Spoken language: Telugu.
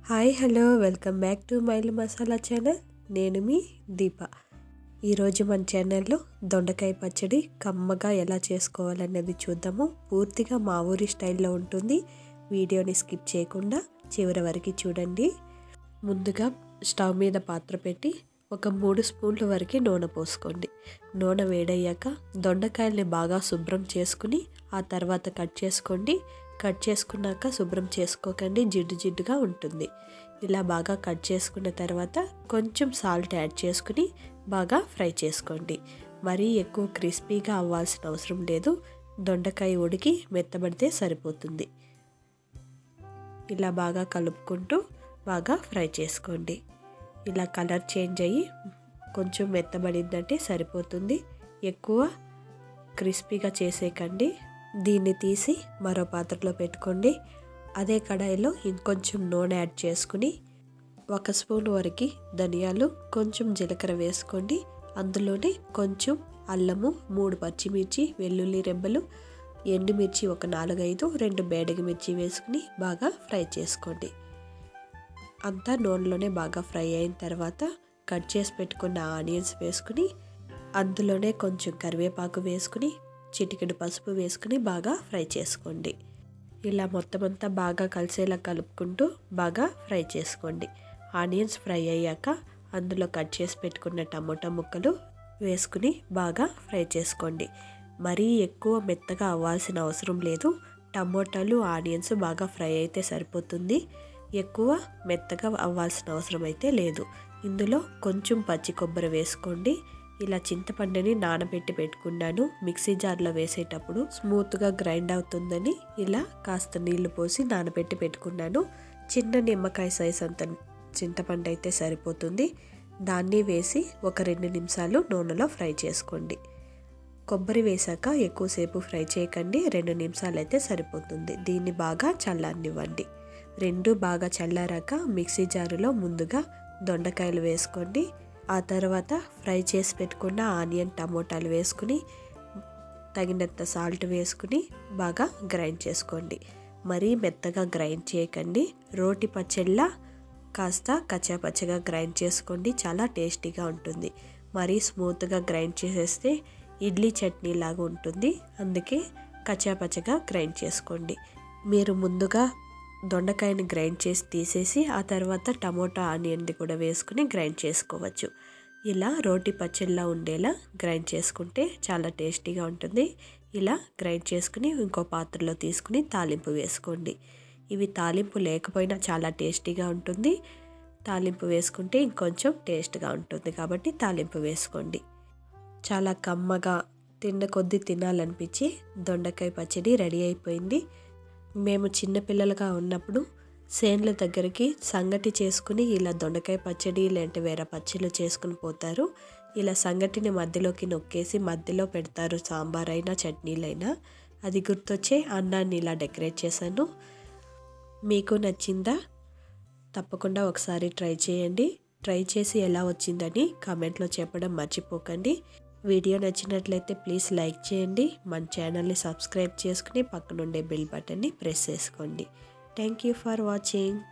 hi hello welcome back to మైల్ మసాలా ఛానల్ నేను మీ దీప ఈరోజు మన ఛానల్లో దొండకాయ పచ్చడి కమ్మగా ఎలా చేసుకోవాలనేది చూద్దాము పూర్తిగా మా ఊరి స్టైల్లో ఉంటుంది వీడియోని స్కిప్ చేయకుండా చివరి వరకు చూడండి ముందుగా స్టవ్ మీద పాత్ర పెట్టి ఒక మూడు స్పూన్ల వరకు నూనె పోసుకోండి నూనె వేడయ్యాక దొండకాయల్ని బాగా శుభ్రం చేసుకుని ఆ తర్వాత కట్ చేసుకోండి కట్ చేసుకున్నాక శుభ్రం చేసుకోకండి జిడ్డు జిడ్డుగా ఉంటుంది ఇలా బాగా కట్ చేసుకున్న తర్వాత కొంచెం సాల్ట్ యాడ్ చేసుకుని బాగా ఫ్రై చేసుకోండి మరీ ఎక్కువ క్రిస్పీగా అవ్వాల్సిన అవసరం లేదు దొండకాయ ఉడికి మెత్తబడితే సరిపోతుంది ఇలా బాగా కలుపుకుంటూ బాగా ఫ్రై చేసుకోండి ఇలా కలర్ చేంజ్ అయ్యి కొంచెం మెత్తబడిందంటే సరిపోతుంది ఎక్కువ క్రిస్పీగా చేసేకండి దీన్ని తీసి మరో పాత్రలో పెట్టుకోండి అదే కడాయిలో ఇంకొంచెం నూనె యాడ్ చేసుకుని ఒక స్పూన్ వరకు ధనియాలు కొంచెం జీలకర్ర వేసుకోండి అందులోనే కొంచెం అల్లము మూడు పచ్చిమిర్చి వెల్లుల్లి రెబ్బలు ఎండుమిర్చి ఒక నాలుగైదు రెండు బేడగి మిర్చి వేసుకుని బాగా ఫ్రై చేసుకోండి అంతా నూనెలోనే బాగా ఫ్రై అయిన తర్వాత కట్ చేసి పెట్టుకున్న ఆనియన్స్ వేసుకుని అందులోనే కొంచెం కరివేపాకు వేసుకుని చిటికెడు పసుపు వేసుకుని బాగా ఫ్రై చేసుకోండి ఇలా మొత్తం అంతా బాగా కలిసేలా కలుపుకుంటూ బాగా ఫ్రై చేసుకోండి ఆనియన్స్ ఫ్రై అయ్యాక అందులో కట్ చేసి పెట్టుకున్న టమోటా ముక్కలు వేసుకుని బాగా ఫ్రై చేసుకోండి మరీ ఎక్కువ మెత్తగా అవ్వాల్సిన అవసరం లేదు టమోటాలు ఆనియన్స్ బాగా ఫ్రై అయితే సరిపోతుంది ఎక్కువ మెత్తగా అవ్వాల్సిన అవసరం అయితే లేదు ఇందులో కొంచెం పచ్చి కొబ్బరి వేసుకోండి ఇలా చింతపండుని నానబెట్టి పెట్టుకున్నాను మిక్సీ జార్లో వేసేటప్పుడు స్మూత్గా గ్రైండ్ అవుతుందని ఇలా కాస్త నీళ్లు పోసి నానబెట్టి పెట్టుకున్నాను చిన్న నిమ్మకాయ సైజ్ అంత చింతపండు అయితే సరిపోతుంది దాన్ని వేసి ఒక రెండు నిమిషాలు నూనెలో ఫ్రై చేసుకోండి కొబ్బరి వేసాక ఎక్కువసేపు ఫ్రై చేయకండి రెండు నిమిషాలు అయితే సరిపోతుంది దీన్ని బాగా చల్లారనివ్వండి రెండు బాగా చల్లారాక మిక్సీ జారులో ముందుగా దొండకాయలు వేసుకోండి ఆ తర్వాత ఫ్రై చేసి పెట్టుకున్న ఆనియన్ టమోటాలు వేసుకుని తగినంత సాల్ట్ వేసుకుని బాగా గ్రైండ్ చేసుకోండి మరీ మెత్తగా గ్రైండ్ చేయకండి రోటి పచ్చళ్ళ కాస్త కచ్చాపచ్చగా గ్రైండ్ చేసుకోండి చాలా టేస్టీగా ఉంటుంది మరీ స్మూత్గా గ్రైండ్ చేసేస్తే ఇడ్లీ చట్నీ లాగా ఉంటుంది అందుకే కచ్చాపచ్చగా గ్రైండ్ చేసుకోండి మీరు ముందుగా దొండకాయని గ్రైండ్ చేసి తీసేసి ఆ తర్వాత టమోటా ఆనియన్ది కూడా వేసుకుని గ్రైండ్ చేసుకోవచ్చు ఇలా రోటి పచ్చళ్ళలా ఉండేలా గ్రైండ్ చేసుకుంటే చాలా టేస్టీగా ఉంటుంది ఇలా గ్రైండ్ చేసుకుని ఇంకో పాత్రలో తీసుకుని తాలింపు వేసుకోండి ఇవి తాలింపు లేకపోయినా చాలా టేస్టీగా ఉంటుంది తాలింపు వేసుకుంటే ఇంకొంచెం టేస్ట్గా ఉంటుంది కాబట్టి తాలింపు వేసుకోండి చాలా కమ్మగా తిన్న కొద్దీ తినాలనిపించి దొండకాయ పచ్చడి రెడీ అయిపోయింది మేము చిన్నపిల్లలుగా ఉన్నప్పుడు సేన్ల దగ్గరికి సంగటి చేసుకుని ఇలా దొండకాయ పచ్చడి లేదంటే వేరే పచ్చళ్ళు చేసుకుని పోతారు ఇలా సంగటిని మధ్యలోకి నొక్కేసి మధ్యలో పెడతారు సాంబార్ అయినా చట్నీలైనా అది గుర్తొచ్చే అన్నాన్ని ఇలా డెకరేట్ చేశాను మీకు నచ్చిందా తప్పకుండా ఒకసారి ట్రై చేయండి ట్రై చేసి ఎలా వచ్చిందని కామెంట్లో చెప్పడం మర్చిపోకండి వీడియో నచ్చినట్లయితే ప్లీజ్ లైక్ చేయండి మన ఛానల్ని సబ్స్క్రైబ్ చేసుకుని పక్కనుండే బెల్ బటన్ని ప్రెస్ చేసుకోండి థ్యాంక్ యూ ఫర్ వాచింగ్